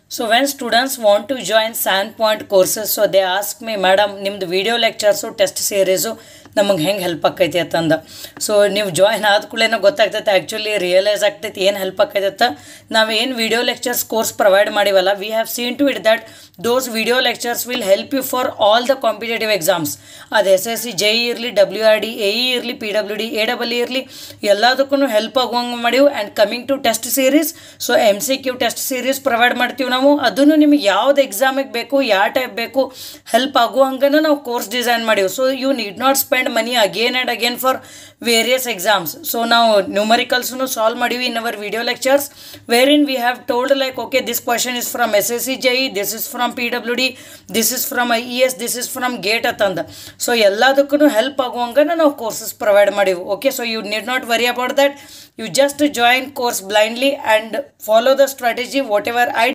so when students want to join San Point courses so they ask me madam ನಿಮ್ದು video lectures test series ನಮಗೆ ಹೆಂಗೆ help ಆಕೈತಿ ಅಂತಂದು so ನೀವು join ಆದ ಕೂಡಲೇ ಗೊತ್ತಾಗ್ತೈತೆ ಆ್ಯಕ್ಚುಲಿ ರಿಯಲೈಸ್ ಆಗ್ತೈತಿ ಏನು ಹೆಲ್ಪ್ ಆಕೈತೆ ನಾವು ಏನು ವಿಡಿಯೋ ಲೆಕ್ಚರ್ಸ್ ಕೋರ್ಸ್ ಪ್ರೊವೈಡ್ ಮಾಡಿವಲ್ಲ we have seen to it that those video lectures will help you for all the competitive exams ಅದು S S C J E ಇರಲಿ W R D A E ಇರಲಿ P W D A double E ಇರಲಿ ಎಲ್ಲದಕ್ಕೂ help ಆಗುವಂಗೆ ಮಾಡಿವು and coming to test series so M C Q test series provide ಮಾಡ್ತೀವಿ ನಾವು ಅದನ್ನು ನಿಮಗೆ ಯಾವ್ದು ಎಕ್ಸಾಮಿಗೆ ಬೇಕು ಯಾವ ಟೈಪ್ ಬೇಕು ಹೆಲ್ಪ್ ಆಗುವಂಗನ ನಾವು ಕೋರ್ಸ್ ಡಿಸೈನ್ ಮಾಡೀವಿ so you need not spend money again and again for various exams so ನಾವು ನ್ಯೂಮರಿಕಲ್ಸ್ನು ಸಾಲ್ವ್ ಮಾಡೀವಿ in our video lectures wherein we have told like okay this question is from S S C J E this is from P W D this is from I E S this is from GATE ಅಂತಂದ so ಎಲ್ಲದಕ್ಕೂ help ಆಗುವಂಗನ ನಾವು courses provide ಮಾಡೀವಿ okay so you need not worry about that you just join course blindly and follow the strategy whatever I